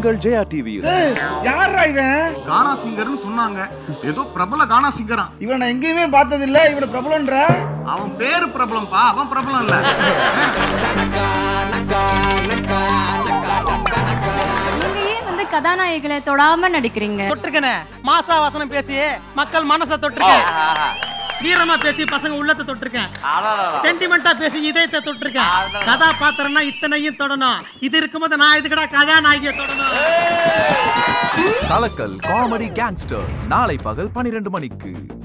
உங்கள் ஜெயா டிவியில் யாரா இவன் கானா சிங்கர்னு சொன்னாங்க ஏதோ பிரபல கானா சிங்கரான் இவனை நான் எங்கேயுமே பார்த்தது இல்ல இவனை பிரபலன்ற அவன் பேரு பிரபலம்பா அவன் பிரபலம் இல்ல நீங்க ஏன் வந்து கதாநாயகிகளை தொடாம நடிக்கிறீங்க தொட்டிருக்கனே மாசா வசனம் பேசி மக்கள் மனசை தொட்டிருக்கேன் வீரமா பேசி பசங்க உள்ளத்தை தொட்டிருக்கேன் சென்டிமெண்டா பேசி இதயத்தை தொட்டிருக்கேன் கதாபாத்திரம்னா இத்தனையும் தொடணும் இது இருக்கும்போது நான் இதுக்கடா கதாநாயகியை தொடணும் கலக்கல் காமெடி கேங்ஸ்டர்ஸ் நாளை பகல் பனிரெண்டு மணிக்கு